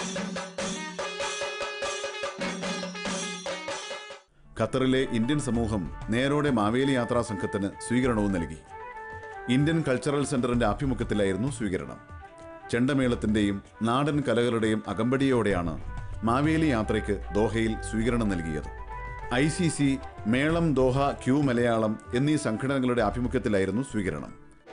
ഖത്തറിലെ ഇന്ത്യൻ സമൂഹം നേരോടെ മാവേലി യാത്രാ സംഘത്തിന് സ്വീകരണവും നൽകി ഇന്ത്യൻ കൾച്ചറൽ സെന്ററിന്റെ ആഭിമുഖ്യത്തിലായിരുന്നു സ്വീകരണം ചെണ്ടമേളത്തിന്റെയും നാടൻ കലകളുടെയും അകമ്പടിയോടെയാണ് മാവേലി യാത്രയ്ക്ക് ദോഹയിൽ സ്വീകരണം നൽകിയത് ഐ സി സി മേളം ദോഹ ക്യൂ മലയാളം എന്നീ സംഘടനകളുടെ ആഭിമുഖ്യത്തിലായിരുന്നു സ്വീകരണം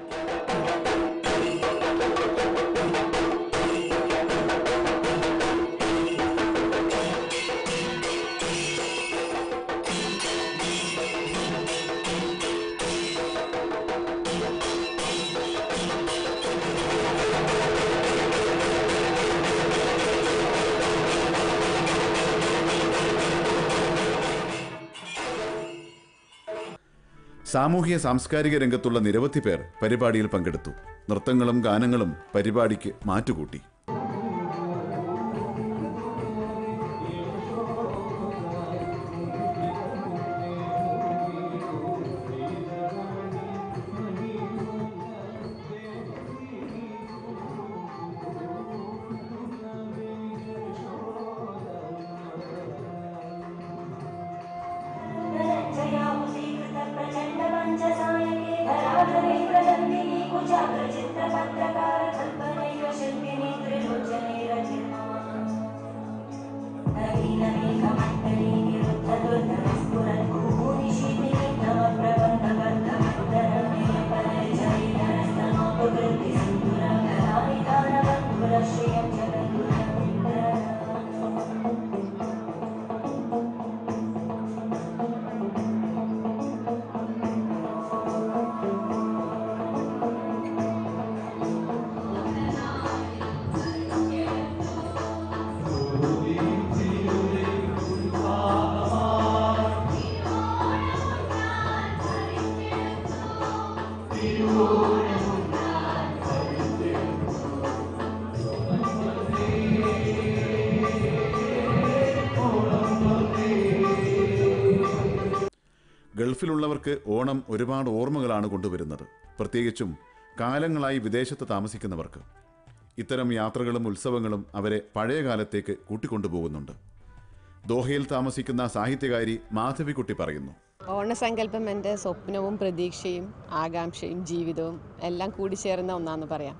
സാമൂഹ്യ സാംസ്കാരിക രംഗത്തുള്ള നിരവധി പേർ പരിപാടിയിൽ പങ്കെടുത്തു നൃത്തങ്ങളും ഗാനങ്ങളും പരിപാടിക്ക് മാറ്റുകൂട്ടി ഗൾഫിലുള്ളവർക്ക് ഓണം ഒരുപാട് ഓർമ്മകളാണ് കൊണ്ടുവരുന്നത് പ്രത്യേകിച്ചും കാലങ്ങളായി വിദേശത്ത് താമസിക്കുന്നവർക്ക് ഇത്തരം യാത്രകളും ഉത്സവങ്ങളും അവരെ പഴയ കാലത്തേക്ക് കൂട്ടിക്കൊണ്ടുപോകുന്നുണ്ട് ദോഹയിൽ താമസിക്കുന്ന സാഹിത്യകാരി മാധവിക്കുട്ടി പറയുന്നു ഓണസങ്കല്പം എൻ്റെ സ്വപ്നവും പ്രതീക്ഷയും ആകാംക്ഷയും ജീവിതവും എല്ലാം കൂടിച്ചേർന്ന ഒന്നാന്ന് പറയാം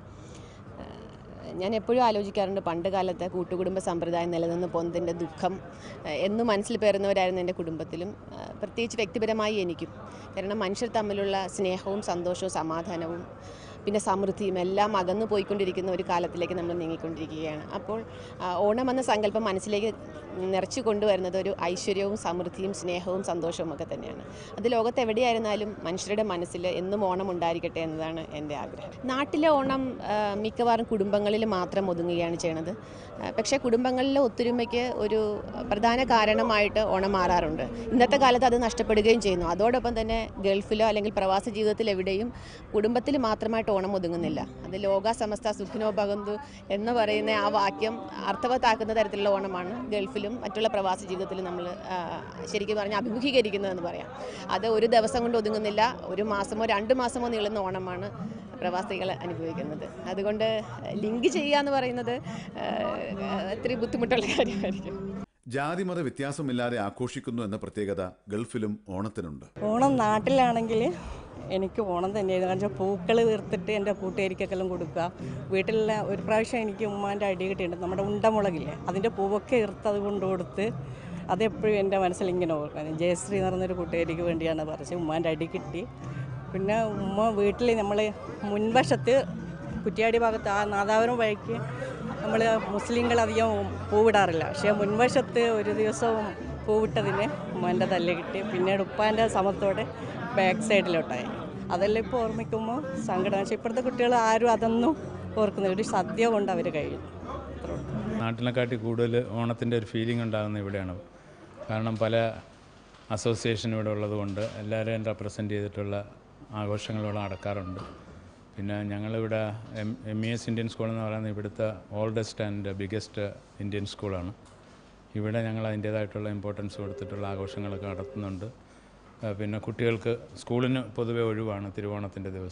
ഏഹ് ഞാൻ എപ്പോഴും ആലോചിക്കാറുണ്ട് പണ്ട് കാലത്തെ കൂട്ടുകുടുംബ സമ്പ്രദായം നിലനിന്ന് പോന്നതിൻ്റെ ദുഃഖം ഏഹ് എന്നും മനസ്സിൽ പേറുന്നവരായിരുന്നു എൻ്റെ കുടുംബത്തിലും ഏഹ് പ്രത്യേകിച്ച് വ്യക്തിപരമായി എനിക്കും കാരണം മനുഷ്യർ തമ്മിലുള്ള സ്നേഹവും സന്തോഷവും സമാധാനവും പിന്നെ സമൃദ്ധിയും എല്ലാം അകന്നു പോയിക്കൊണ്ടിരിക്കുന്ന ഒരു കാലത്തിലേക്ക് നമ്മൾ നീങ്ങിക്കൊണ്ടിരിക്കുകയാണ് അപ്പോൾ ആ, ഓണം എന്ന സങ്കല്പം മനസ്സിലേക്ക് നിറച്ചു കൊണ്ടുവരുന്നത് ഒരു ഐശ്വര്യവും സമൃദ്ധിയും സ്നേഹവും സന്തോഷവും ഒക്കെ തന്നെയാണ് അത് ലോകത്ത് എവിടെയായിരുന്നാലും മനുഷ്യരുടെ മനസ്സിൽ എന്നും ഓണം ഉണ്ടായിരിക്കട്ടെ എന്നതാണ് എൻ്റെ ആഗ്രഹം നാട്ടിലെ ഓണം ആ, മിക്കവാറും കുടുംബങ്ങളിൽ മാത്രം ഒതുങ്ങുകയാണ് ചെയ്യണത് ആ, പക്ഷേ കുടുംബങ്ങളിലെ ഒത്തൊരുമയ്ക്ക് ഒരു പ്രധാന കാരണമായിട്ട് ഓണം മാറാറുണ്ട് ഇന്നത്തെ കാലത്ത് അത് നഷ്ടപ്പെടുകയും ചെയ്യുന്നു അതോടൊപ്പം തന്നെ ഗൾഫിലോ അല്ലെങ്കിൽ പ്രവാസ ജീവിതത്തിൽ എവിടെയും കുടുംബത്തിൽ മാത്രമായിട്ട് ഓണം ഒതുങ്ങുന്നില്ല അത് ലോക സമസ്ത സുഖിനോ ഭഗന്തു എന്ന് പറയുന്ന ആ വാക്യം അർത്ഥവത്താക്കുന്ന തരത്തിലുള്ള ഓണമാണ് ഗൾഫിലും മറ്റുള്ള പ്രവാസ ജീവിതത്തിലും നമ്മൾ ആ, ശരിക്കും പറഞ്ഞാൽ അഭിമുഖീകരിക്കുന്നതെന്ന് പറയാം അത് ഒരു ദിവസം കൊണ്ട് ഒതുങ്ങുന്നില്ല ഒരു മാസമോ രണ്ട് മാസമോ നീളുന്ന ഓണമാണ് പ്രവാസികൾ അനുഭവിക്കുന്നത് അതുകൊണ്ട് ലിങ്ക് ചെയ്യുക എന്ന് പറയുന്നത് ആ, ഇത്തിരി ബുദ്ധിമുട്ടുള്ള കാര്യമായിരിക്കും ജാതിമത വ്യത്യാസമില്ലാതെ ആഘോഷിക്കുന്നു എന്ന പ്രത്യേകത ഗൾഫിലും ഓണത്തിനുണ്ട് ഓണം നാട്ടിലാണെങ്കിൽ എനിക്ക് ഓണം തന്നെയായിരുന്നു കാരണം വെച്ചാൽ പൂക്കൾ തീർത്തിട്ട് എൻ്റെ കൂട്ടുകാരിക്കെല്ലാം കൊടുക്കുക വീട്ടിലുള്ള ഒരു പ്രാവശ്യം എനിക്ക് ഉമ്മാൻ്റെ അടി കിട്ടിയിട്ടുണ്ട് നമ്മുടെ ഉണ്ടമുളകില്ലേ അതിൻ്റെ പൂവൊക്കെ ഇറുത്തത് കൊണ്ട് കൊടുത്ത് അതെപ്പോഴും എൻ്റെ മനസ്സിൽ ഇങ്ങനെ ഓർക്കുന്നത് ജയശ്രീ എന്ന് പറഞ്ഞൊരു കൂട്ടുകാരിക്ക് വേണ്ടിയാണ് പറിച്ച് ഉമ്മാൻ്റെ അടി കിട്ടി പിന്നെ ഉമ്മ വീട്ടിൽ നമ്മൾ മുൻവശത്ത് കുറ്റിയാടി ഭാഗത്ത് ആ നാദാപുരം വഴിക്ക് നമ്മൾ മുസ്ലിങ്ങൾ അധികം പൂവിടാറില്ല പക്ഷേ മുൻവശത്ത് ഒരു ദിവസവും പൂവിട്ടതിന് ഉമ്മാൻ്റെ തല്ല് കിട്ടി പിന്നീട് ഉപ്പാൻ്റെ സമത്തോടെ ബാക്ക് സൈഡിലോട്ടായി അതെല്ലാം ഇപ്പോൾ ഓർമ്മിക്കുമ്പോൾ സങ്കടം പക്ഷേ ഇപ്പോഴത്തെ കുട്ടികൾ ആരും അതൊന്നും ഓർക്കുന്നില്ല ഒരു സദ്യ കൊണ്ട് അവർ കഴിയും അത്രേ ഉള്ളൂ. നാട്ടിനെക്കാട്ടി കൂടുതൽ ഓണത്തിൻ്റെ ഒരു ഫീലിംഗ് ഉണ്ടാകുന്ന ഇവിടെയാണ് കാരണം പല അസോസിയേഷൻ ഇവിടെ ഉള്ളതുകൊണ്ട് എല്ലാവരെയും റെപ്രസെൻ്റ് ചെയ്തിട്ടുള്ള ആഘോഷങ്ങൾ ഇവിടെ നടക്കാറുണ്ട് പിന്നെ ഞങ്ങളിവിടെ M M E S Indian school എന്ന് പറയുന്നത് ഇവിടുത്തെ ഓൾഡസ്റ്റ് ആൻഡ് ബിഗസ്റ്റ് ഇന്ത്യൻ സ്കൂളാണ് ഇവിടെ ഞങ്ങൾ അതിൻ്റേതായിട്ടുള്ള ഇമ്പോർട്ടൻസ് കൊടുത്തിട്ടുള്ള ആഘോഷങ്ങളൊക്കെ നടത്തുന്നുണ്ട് ആ, പിന്നെ കുട്ടികൾക്ക് സ്കൂളിന് പൊതുവെ ഒഴിവാണ് തിരുവോണത്തിൻ്റെ ദിവസം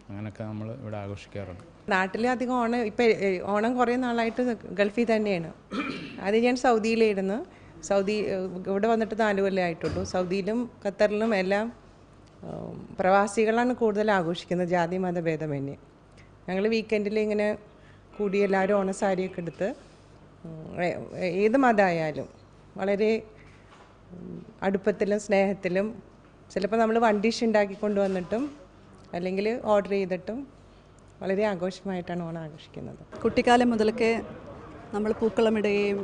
അങ്ങനെയൊക്കെ നമ്മൾ ഇവിടെ ആഘോഷിക്കാറുണ്ട് നാട്ടിൽ അധികം ഓണം ഇപ്പം ഓണം കുറേ നാളായിട്ട് ഗൾഫിൽ തന്നെയാണ് അത് ഞാൻ സൗദിയിലായിരുന്നു സൗദി ഏഹ്, ഇവിടെ വന്നിട്ട് നാല് കൊല്ലം ആയിട്ടുള്ളൂ സൗദിയിലും ഖത്തറിലും എല്ലാം ഉം, പ്രവാസികളാണ് കൂടുതൽ ആഘോഷിക്കുന്നത് ജാതി മതഭേദമന്യേ ഞങ്ങൾ വീക്കെൻഡിൽ ഇങ്ങനെ കൂടി എല്ലാവരും ഓണസാരിയൊക്കെ എടുത്ത് ഉം, ഏ- ഏത് മതമായാലും വളരെ ഉം, അടുപ്പത്തിലും സ്നേഹത്തിലും ചിലപ്പോൾ നമ്മൾ വൺ ഡിഷ് ഉണ്ടാക്കി കൊണ്ടുവന്നിട്ടും അല്ലെങ്കിൽ ഓർഡർ ചെയ്തിട്ടും വളരെ ആഘോഷമായിട്ടാണ് ഓണം ആഘോഷിക്കുന്നത് കുട്ടിക്കാലം മുതൽക്കേ നമ്മൾ പൂക്കളമിടുകയും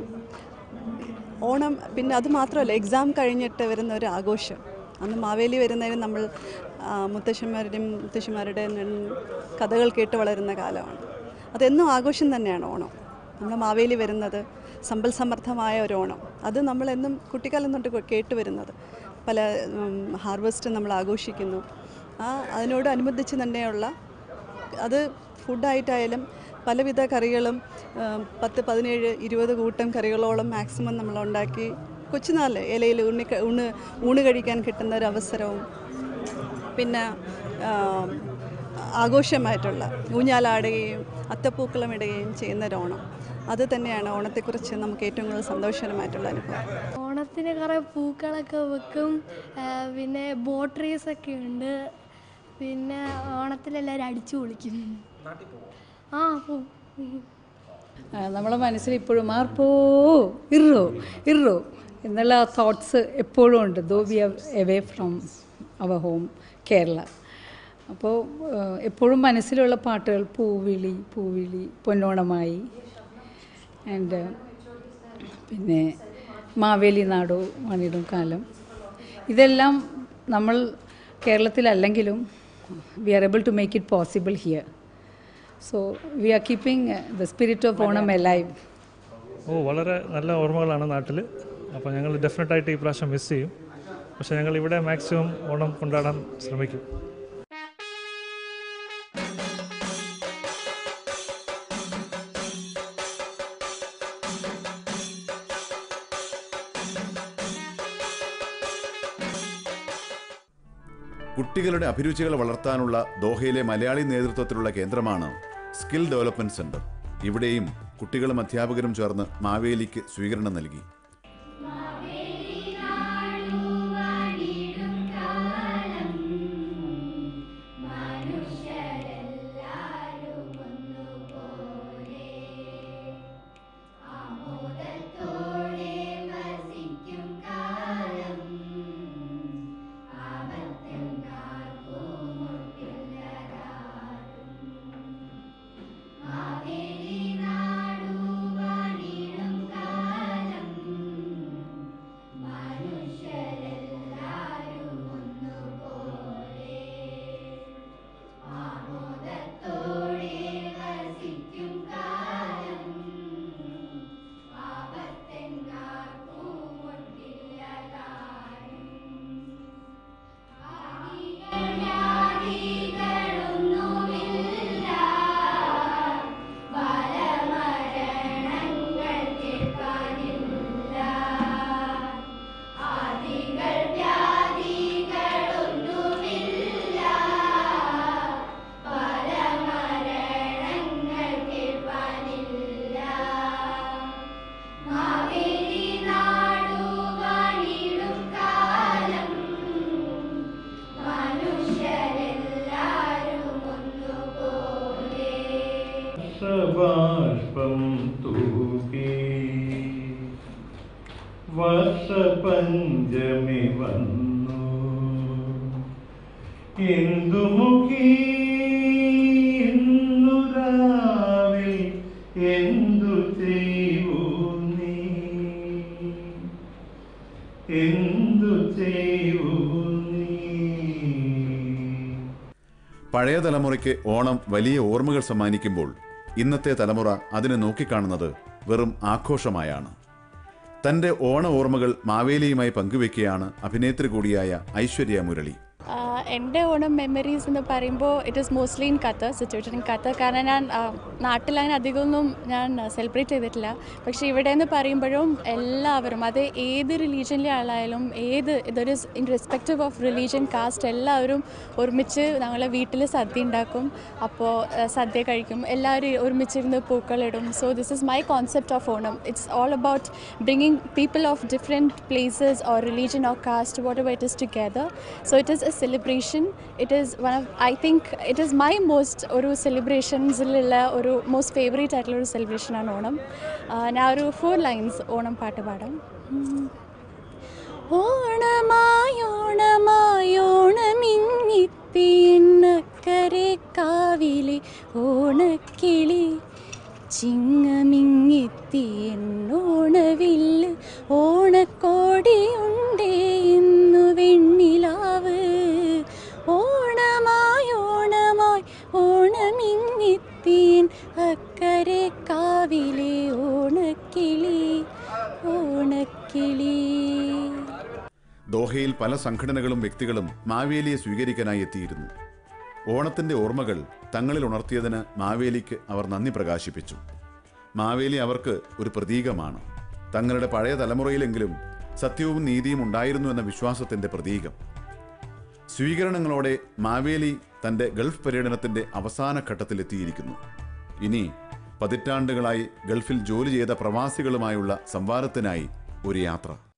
ഓണം പിന്നെ അത് മാത്രമല്ല എക്സാം കഴിഞ്ഞിട്ട് വരുന്ന ഒരു ആഘോഷം അന്ന് മാവേലി വരുന്നതിന് നമ്മൾ ആ, മുത്തശ്ശന്മാരുടെയും മുത്തശ്ശിമാരുടെയും കഥകൾ കേട്ട് വളരുന്ന കാലമാണ് അതെന്നും ആഘോഷം തന്നെയാണ് ഓണം നമ്മൾ മാവേലി വരുന്നത് സമ്പൽ സമൃദ്ധമായ ഒരു ഓണം അത് നമ്മളെന്നും കുട്ടിക്കാലം തൊട്ട് കേട്ട് വരുന്നത് പല ഹാർവസ്റ്റ് നമ്മൾ ആഘോഷിക്കുന്നു ആ അതിനോടനുബന്ധിച്ച് തന്നെയുള്ള അത് ഫുഡായിട്ടായാലും പലവിധ കറികളും ആ, പത്ത് പതിനേഴ് ഇരുപത് കൂട്ടം കറികളോളം മാക്സിമം നമ്മൾ ഉണ്ടാക്കി കൊച്ചുനാളിൽ ഇലയിൽ ഉണ്ണി ക- ഊണ് ഊണ് കഴിക്കാൻ കിട്ടുന്ന ഒരു അവസരവും പിന്നെ ആ, ആഘോഷമായിട്ടുള്ള ഊഞ്ഞാലാടുകയും അത്തപ്പൂക്കളം ഇടുകയും ചെയ്യുന്ന ഒരു ഓണം അത് തന്നെയാണ് ഓണത്തെക്കുറിച്ച് നമുക്ക് ഏറ്റവും കൂടുതൽ സന്തോഷകരമായിട്ടുള്ള അനുഭവം ഓണത്തിന് കുറേ പൂക്കളൊക്കെ വെക്കും ആ, പിന്നെ ബോട്ട് റേസ് ഒക്കെ ഉണ്ട് പിന്നെ ഓണത്തിലെല്ലാവരും അടിച്ചു പൊളിക്കും ആ പോവും നമ്മളെ മനസ്സിൽ ഇപ്പോഴും മാർപ്പോ ഇറോ ഇറോ എന്നുള്ള തോട്ട്സ് എപ്പോഴും ഉണ്ട് though we are away from our home Kerala അപ്പോൾ എപ്പോഴും മനസ്സിലുള്ള പാട്ടുകൾ പൂവിളി പൂവിളി പൊന്നോണമായി ആൻഡ് പിന്നെ മാവേലി നാടോ മണിടും കാലം ഇതെല്ലാം നമ്മൾ കേരളത്തിലല്ലെങ്കിലും we are able to make it possible here so we are keeping the spirit of Onam alive ഓ വളരെ നല്ല ഓർമ്മകളാണ് നാട്ടിൽ അപ്പോൾ ഞങ്ങൾ ഡെഫിനറ്റായിട്ട് ഈ പ്രാവശ്യം മിസ് ചെയ്യും പക്ഷേ ഞങ്ങൾ ഇവിടെ മാക്സിമം ഓണം കൊണ്ടാടാൻ ശ്രമിക്കും കുട്ടികളുടെ അഭിരുചികൾ വളർത്താനുള്ള ദോഹയിലെ മലയാളി നേതൃത്വത്തിലുള്ള കേന്ദ്രമാണ് സ്കിൽ ഡെവലപ്മെന്റ് സെന്റർ ഇവിടെയും കുട്ടികളും അധ്യാപകരും ചേർന്ന് മാവേലിക്ക് സ്വീകരണം നൽകി വർഷബാഷ്പം തൂകി വർഷപഞ്ചമി വന്നു ഇന്ദുമുഖി ഇന്നു രാവിൽ എന്തു ചെയ്യൂ നീ എന്തു ചെയ്യൂ നീ പഴയ തലമുറയ്ക്ക് ഓണം വലിയ ഓർമ്മകൾ സമ്മാനിക്കുമ്പോൾ ഇന്നത്തെ തലമുറ അതിനെ നോക്കിക്കാണുന്നത് വെറും ആഘോഷമായാണ് തന്റെ ഓണ ഓർമ്മകൾ മാവേലിയുമായി പങ്കുവെക്കുകയാണ് അഭിനേത്രി കൂടിയായ ഐശ്വര്യ മുരളി ആ, എൻ്റെ ഓണം മെമ്മറീസ് എന്ന് പറയുമ്പോൾ it is mostly in Qatar situation in Qatar കാരണം ഞാൻ ആ, നാട്ടിൽ അങ്ങനെ അധികമൊന്നും ഞാൻ സെലിബ്രേറ്റ് ചെയ്തിട്ടില്ല പക്ഷേ ഇവിടെ എന്ന് പറയുമ്പോഴും എല്ലാവരും അത് ഏത് റിലീജിയനിലെ ആളായാലും ഏത് ഇതൊരു irrespective of religion caste എല്ലാവരും ഒരുമിച്ച് ഞങ്ങളെ വീട്ടിൽ സദ്യ ഉണ്ടാക്കും അപ്പോൾ സദ്യ കഴിക്കും എല്ലാവരും ഒരുമിച്ചിരുന്ന് പൂക്കളിടും so this is my concept of Onam it's all about bringing people of different places or religion or caste whatever it is together so it is a celebration it is one of I think it is my most ഒരു സെലിബ്രേഷൻസിലുള്ള ഒരു most favourite ആയിട്ടുള്ള ഒരു സെലിബ്രേഷനാണ് ഓണം ആ, ഞാൻ ഒരു four lines Onam പാട്ട് പാടാം ഉം. ഓണമായോണമായോണമിങ്ങിത്തിന്നക്കരെ കാവിലെ ഓണക്കിളി ചിങ്ങമിങ്ങിത്തി എന്നോണവില്ല് ഓണക്കോടിയുണ്ടേ ഇന്നു വെണ്ണിലാവ് ഓണമായി ഓണമായി ഓണമിങ്ങിത്തീൻ അക്കരെ കാവിലെ ഓണക്കിളി ഓണക്കിളി ദോഹയിൽ പല സംഘടനകളും വ്യക്തികളും മാവേലിയെ സ്വീകരിക്കാനായി എത്തിയിരുന്നു ഓണത്തിന്റെ ഓർമ്മകൾ തങ്ങളിൽ ഉണർത്തിയതിന് മാവേലിക്ക് അവർ നന്ദി പ്രകാശിപ്പിച്ചു മാവേലി അവർക്ക് ഒരു പ്രതീകമാണ് തങ്ങളുടെ പഴയ തലമുറയിലെങ്കിലും സത്യവും നീതിയും ഉണ്ടായിരുന്നു എന്ന വിശ്വാസത്തിന്റെ പ്രതീകം സ്വീകരണങ്ങളോടെ മാവേലി തന്റെ ഗൾഫ് പര്യടനത്തിന്റെ അവസാന ഘട്ടത്തിലെത്തിയിരിക്കുന്നു ഇനി പതിറ്റാണ്ടുകളായി ഗൾഫിൽ ജോലി ചെയ്ത പ്രവാസികളുമായുള്ള സംവാദത്തിനായി ഒരു യാത്ര